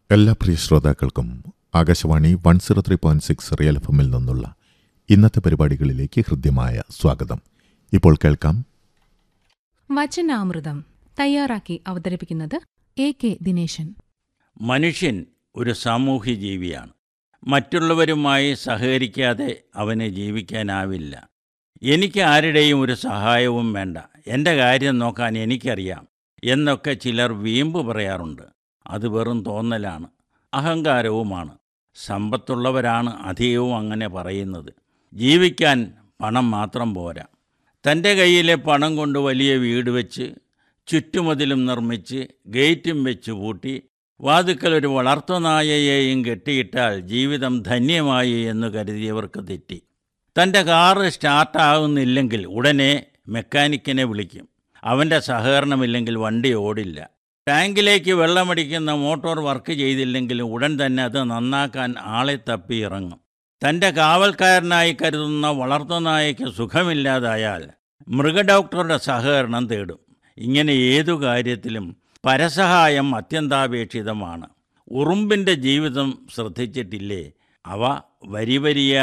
എല്ലാ പ്രിയ ശ്രോതാക്കൾക്കും Akashvani one zero three point six real F എമ്മിൽ നിന്നുള്ള ഇന്നത്തെ പരിപാടികളിലേക്ക് ഹൃദ്യമായ സ്വാഗതം ഇപ്പോൾ കേൾക്കാം വചനാമൃതം തയ്യാറാക്കി അവതരിപ്പിക്കുന്നത് എ കെ ദിനേശൻ മനുഷ്യൻ ഒരു സാമൂഹ്യ ജീവിയാണ് മറ്റുള്ളവരുമായി സഹകരിക്കാതെ അവന് ജീവിക്കാനാവില്ല എനിക്ക് ആരുടെയും ഒരു സഹായവും വേണ്ട എൻ്റെ കാര്യം നോക്കാൻ എനിക്കറിയാം എന്നൊക്കെ ചിലർ വീമ്പ് പറയാറുണ്ട് അത് വെറും തോന്നലാണ് അഹങ്കാരവുമാണ് സമ്പത്തുള്ളവരാണ് അധികവും അങ്ങനെ പറയുന്നത് ജീവിക്കാൻ പണം മാത്രം പോരാ തൻ്റെ കയ്യിലെ പണം കൊണ്ട് വലിയ വീട് വെച്ച് ചുറ്റുമതിലും നിർമ്മിച്ച് ഗേറ്റും വെച്ച് പൂട്ടി വാതുക്കൽ ഒരു വളർത്തുനായയെയും കെട്ടിയിട്ടാൽ ജീവിതം ധന്യമായി എന്ന് കരുതിയവർക്ക് തെറ്റി തൻ്റെ കാറ് സ്റ്റാർട്ടാകുന്നില്ലെങ്കിൽ ഉടനെ മെക്കാനിക്കിനെ വിളിക്കും അവൻ്റെ സഹകരണമില്ലെങ്കിൽ വണ്ടി ഓടില്ല ടാങ്കിലേക്ക് വെള്ളമടിക്കുന്ന മോട്ടോർ വർക്ക് ചെയ്തില്ലെങ്കിൽ ഉടൻ തന്നെ അത് നന്നാക്കാൻ ആളെ തപ്പി ഇറങ്ങും തൻ്റെ കാവൽക്കാരനായി കരുതുന്ന വളർത്തുനായയ്ക്ക് സുഖമില്ലാതായാൽ മൃഗഡോക്ടറുടെ സഹകരണം തേടും ഇങ്ങനെ ഏതു കാര്യത്തിലും പരസഹായം അത്യന്താപേക്ഷിതമാണ് ഉറുമ്പിൻ്റെ ജീവിതം ശ്രദ്ധിച്ചിട്ടില്ലേ അവ വരിവരിയായി